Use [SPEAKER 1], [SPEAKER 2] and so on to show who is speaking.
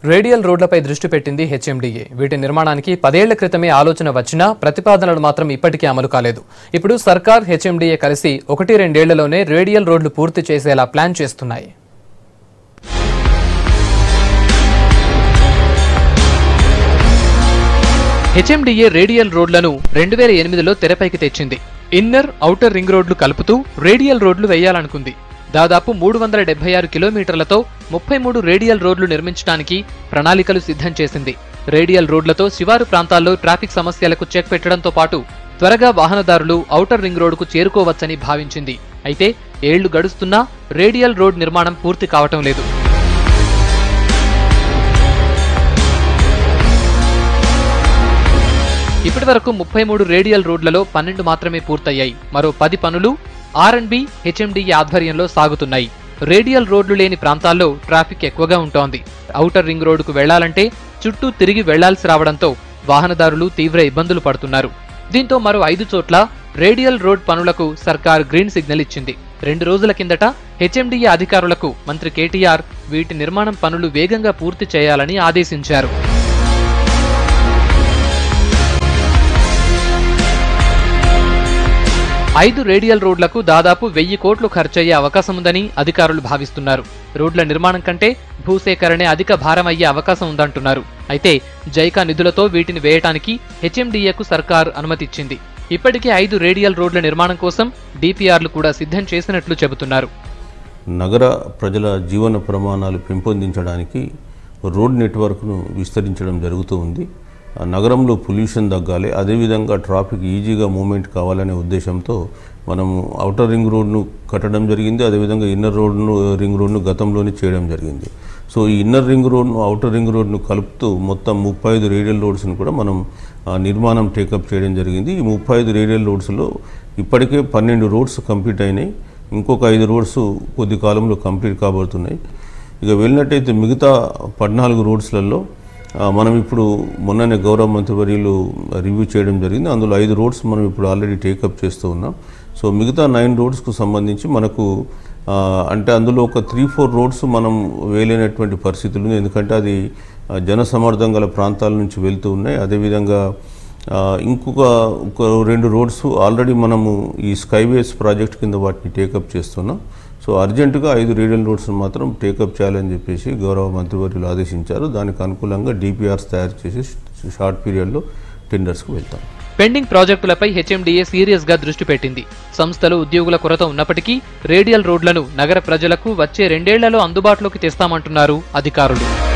[SPEAKER 1] radial రోడ్లపై దృష్టి పెట్టింది హెచ్ఎండిఏ వీటి నిర్మాణానికి పదేళ్ల క్రితమే ఆలోచన వచ్చినా ప్రతిపాదనలు మాత్రం ఇప్పటికీ అమలు కాలేదు ఇప్పుడు సర్కార్ హెచ్ఎండిఏ కలిసి ఒకటి రెండేళ్లలోనే రేడియల్ రోడ్లు పూర్తి చేసేలా ప్లాన్ చేస్తున్నాయి హెచ్ఎండిఏ రేడియల్ రోడ్లను రెండు వేల ఎనిమిదిలో తెరపైకి తెచ్చింది ఇన్నర్ ఔటర్ రింగ్ రోడ్లు కలుపుతూ రేడియల్ రోడ్లు వేయాలనుకుంది దాదాపు మూడు వందల డెబ్బై ఆరు కిలోమీటర్లతో ముప్పై మూడు రేడియల్ రోడ్లు నిర్మించడానికి ప్రణాళికలు సిద్ధం చేసింది రేడియల్ రోడ్లతో శివారు ప్రాంతాల్లో ట్రాఫిక్ సమస్యలకు చెక్ పెట్టడంతో పాటు త్వరగా వాహనదారులు ఔటర్ రింగ్ రోడ్డుకు చేరుకోవచ్చని భావించింది అయితే ఏళ్లు గడుస్తున్నా రేడియల్ రోడ్ నిర్మాణం పూర్తి కావటం లేదు ఇప్పటి వరకు ముప్పై మూడు రేడియల్ రోడ్లలో పన్నెండు మాత్రమే పూర్తయ్యాయి మరో పది పనులు ఆర్ అండ్ బి హెచ్ఎండిఏ ఆధ్వర్యంలో సాగుతున్నాయి రేడియల్ రోడ్లు లేని ప్రాంతాల్లో ట్రాఫిక్ ఎక్కువగా ఉంటోంది ఔటర్ రింగ్ రోడ్డుకు వెళ్లాలంటే చుట్టూ తిరిగి వెళ్లాల్సి రావడంతో వాహనదారులు తీవ్ర ఇబ్బందులు పడుతున్నారు దీంతో మరో ఐదు చోట్ల రేడియల్ రోడ్ పనులకు సర్కార్ గ్రీన్ సిగ్నల్ ఇచ్చింది రెండు రోజుల కిందట హెచ్ఎండిఏ అధికారులకు మంత్రి కేటీఆర్ వీటి నిర్మాణం పనులు వేగంగా పూర్తి చేయాలని ఆదేశించారు ఐదు రేడియల్ రోడ్లకు దాదాపు వెయ్యి కోట్లు ఖర్చయ్యే అవకాశం ఉందని అధికారులు భావిస్తున్నారు రోడ్ల నిర్మాణం కంటే భూసేకరణే అధిక భారం అయ్యే అవకాశం ఉందంటున్నారు అయితే జైకా నిధులతో వీటిని వేయటానికి హెచ్ఎండిఏకు సర్కార్ అనుమతిచ్చింది ఇప్పటికే ఐదు రేడియల్ రోడ్ల నిర్మాణం కోసం డిపిఆర్లు కూడా సిద్ధం చేసినట్లు చెబుతున్నారు
[SPEAKER 2] నగర ప్రజల జీవన ప్రమాణాలు పెంపొందించడానికి రోడ్ నెట్వర్క్ను విస్తరించడం జరుగుతూ ఉంది ఆ నగరంలో పొల్యూషన్ తగ్గాలి అదేవిధంగా ట్రాఫిక్ ఈజీగా మూమెంట్ కావాలనే ఉద్దేశంతో మనము అవుటర్ రింగ్ రోడ్ను కట్టడం జరిగింది అదేవిధంగా ఇన్నర్ రోడ్ను రింగ్ రోడ్ను గతంలోనే చేయడం జరిగింది సో ఈ ఇన్నర్ రింగ్ రోడ్ను అవుటర్ రింగ్ రోడ్ను కలుపుతూ మొత్తం ముప్పై ఐదు రేడియల్ రోడ్స్ను కూడా మనం ఆ, నిర్మాణం టేకప్ చేయడం జరిగింది ఈ ముప్పై ఐదు రేడియల్ రోడ్స్లో ఇప్పటికే పన్నెండు రోడ్స్ కంప్లీట్ అయినాయి ఇంకొక ఐదు రోడ్స్ కొద్ది కాలంలో కంప్లీట్ కాబోతున్నాయి ఇక వెళ్ళినట్టయితే మిగతా పద్నాలుగు రోడ్స్లలో ఆ, మనం ఇప్పుడు మొన్ననే గౌరవ మంత్రివర్యులు రివ్యూ చేయడం జరిగింది అందులో ఐదు రోడ్స్ మనం ఇప్పుడు ఆల్రెడీ టేకప్ చేస్తూ ఉన్నాం సో మిగతా నైన్ రోడ్స్కు సంబంధించి మనకు ఆ, అంటే అందులో ఒక త్రీ ఫోర్ రోడ్స్ మనం వేయలేనటువంటి పరిస్థితులు ఉంది ఎందుకంటే అది ఆ, జనసమర్థం గల ప్రాంతాల నుంచి వెళ్తూ ఉన్నాయి అదేవిధంగా ఆ, ఇంకొక ఒక రెండు రోడ్స్ ఆల్రెడీ మనము ఈ స్కైవేస్ ప్రాజెక్ట్ కింద వాటిని టేకప్ చేస్తున్నాం సో అర్జెంటుగా ఐదు రేడియల్ రోడ్స్ మాత్రం టేకప్ చేయాలని చెప్పేసి గౌరవ మంత్రివర్యులు ఆదేశించారు దానికి అనుకూలంగా డిపిఆర్స్ తయారు చేసి షార్ట్ పీరియడ్లో టెండర్స్కి వెళ్తాం
[SPEAKER 1] పెండింగ్ ప్రాజెక్టులపై హెచ్ఎండిఏ సీరియస్ గా దృష్టి పెట్టింది సంస్థలు ఉద్యోగుల కొరత ఉన్నప్పటికీ రేడియల్ రోడ్లను నగర ప్రజలకు వచ్చే రెండేళ్లలో అందుబాటులోకి తెస్తామంటున్నారు అధికారులు